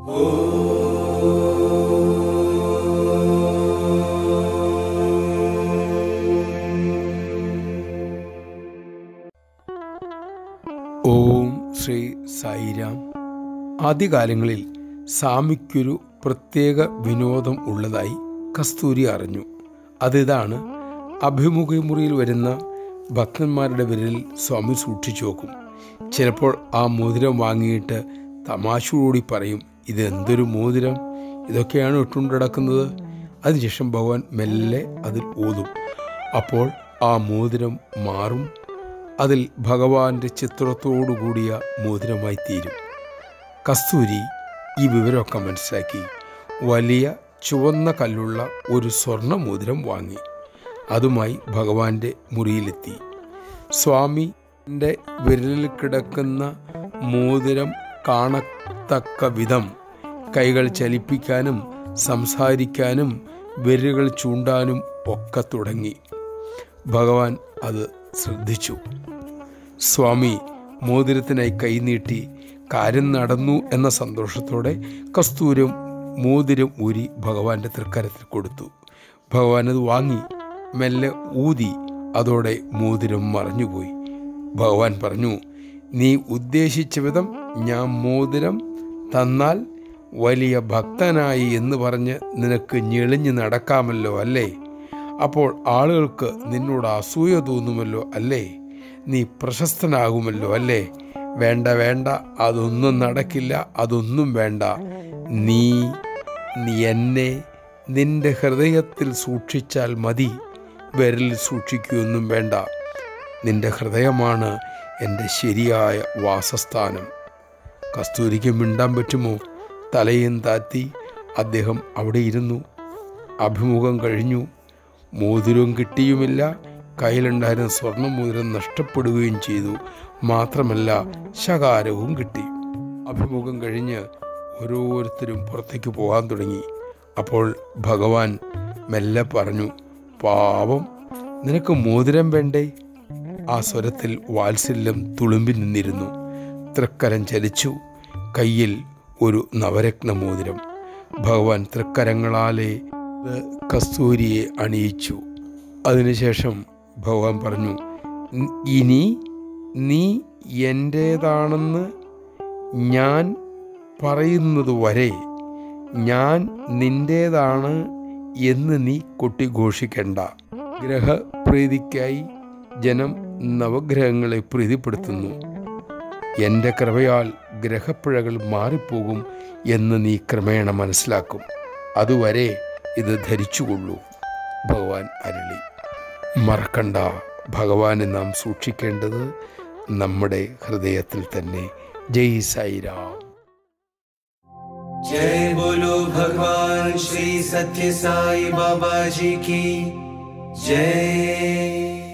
ഓം ശ്രീ സായിരാം ആദ്യകാലങ്ങളിൽ സ്വാമിക്കൊരു പ്രത്യേക വിനോദം ഉള്ളതായി കസ്തൂരി അറിഞ്ഞു അതിതാണ് അഭിമുഖമുറിയിൽ വരുന്ന ഭക്തന്മാരുടെ വിരലിൽ സ്വാമി സൂക്ഷിച്ചു നോക്കും ചിലപ്പോൾ ആ മോതിരം വാങ്ങിയിട്ട് തമാശയോടി പറയും ഇത് എന്തൊരു മോതിരം ഇതൊക്കെയാണ് ഇട്ടുകൊണ്ട് കിടക്കുന്നത് അതിനുശേഷം ഭഗവാൻ മെല്ലെ അതിൽ ഊതും അപ്പോൾ ആ മോതിരം മാറും അതിൽ ഭഗവാന്റെ ചിത്രത്തോടു കൂടിയ മോതിരമായി തീരും കസ്തൂരി ഈ വിവരമൊക്കെ മനസ്സിലാക്കി വലിയ ചുവന്ന കല്ലുള്ള ഒരു സ്വർണ്ണ മോതിരം വാങ്ങി അതുമായി ഭഗവാന്റെ മുറിയിലെത്തി സ്വാമിൻ്റെ വിരലിൽ കിടക്കുന്ന മോതിരം കാണത്തക്ക വിധം കൈകൾ ചലിപ്പിക്കാനും സംസാരിക്കാനും വിരലുകൾ ചൂണ്ടാനും ഒക്കെ തുടങ്ങി ഭഗവാൻ അത് ശ്രദ്ധിച്ചു സ്വാമി മോതിരത്തിനായി കൈനീട്ടി കാര്യം നടന്നു എന്ന സന്തോഷത്തോടെ കസ്തൂരം മോതിരം ഊരി ഭഗവാന്റെ തൃക്കരത്തിൽ കൊടുത്തു ഭഗവാൻ അത് വാങ്ങി മെല്ലെ ഊതി അതോടെ മോതിരം മറഞ്ഞുപോയി ഭഗവാൻ പറഞ്ഞു നീ ഉദ്ദേശിച്ച വിധം ഞാൻ മോതിരം തന്നാൽ വലിയ ഭക്തനായി എന്ന് പറഞ്ഞ് നിനക്ക് ഞെളിഞ്ഞ് നടക്കാമല്ലോ അല്ലേ അപ്പോൾ ആളുകൾക്ക് നിന്നോട് അസൂയ തോന്നുമല്ലോ അല്ലേ നീ പ്രശസ്തനാകുമല്ലോ അല്ലേ വേണ്ട വേണ്ട അതൊന്നും നടക്കില്ല അതൊന്നും വേണ്ട നീ നീ എന്നെ നിന്റെ ഹൃദയത്തിൽ സൂക്ഷിച്ചാൽ മതി വിരലിൽ സൂക്ഷിക്കുകയൊന്നും വേണ്ട നിന്റെ ഹൃദയമാണ് എൻ്റെ ശരിയായ വാസസ്ഥാനം കസ്തൂരിക്ക് മിണ്ടാൻ പറ്റുമോ തലയും താത്തി അദ്ദേഹം അവിടെ ഇരുന്നു അഭിമുഖം കഴിഞ്ഞു മോതിരവും കിട്ടിയുമില്ല കയ്യിലുണ്ടായിരുന്ന സ്വർണ്ണ മോതിരം നഷ്ടപ്പെടുകയും ചെയ്തു മാത്രമല്ല ശകാരവും കിട്ടി അഭിമുഖം കഴിഞ്ഞ് ഓരോരുത്തരും പുറത്തേക്ക് പോകാൻ തുടങ്ങി അപ്പോൾ ഭഗവാൻ മെല്ലെ പറഞ്ഞു പാവം നിനക്ക് മോതിരം വേണ്ടേ ആ സ്വരത്തിൽ വാത്സല്യം തുളുമ്പി നിന്നിരുന്നു തൃക്കരം ചലിച്ചു കയ്യിൽ ഒരു നവരത്ന മോതിരം ഭഗവാൻ തൃക്കരങ്ങളാലെ കസ്തൂരിയെ അണിയിച്ചു അതിനുശേഷം ഭഗവാൻ പറഞ്ഞു ഇനി നീ എൻ്റേതാണെന്ന് ഞാൻ പറയുന്നത് വരെ ഞാൻ നിൻ്റേതാണ് എന്ന് നീ കൊട്ടിഘോഷിക്കണ്ട ഗ്രഹപ്രീതിക്കായി ജനം നവഗ്രഹങ്ങളെ പ്രീതിപ്പെടുത്തുന്നു എൻ്റെ കൃപയാൽ ഗ്രഹപ്പിഴകൾ മാറിപ്പോകും എന്ന് നീ ക്രമേണ മനസ്സിലാക്കും അതുവരെ ഇത് ധരിച്ചുകൊള്ളൂ ഭഗവാൻ അരുളി മറക്കണ്ട ഭഗവാനെ നാം സൂക്ഷിക്കേണ്ടത് നമ്മുടെ ഹൃദയത്തിൽ തന്നെ ജയ് സായിരാം जय बोलो भगवान श्री सत्य साई बाबा जी की जय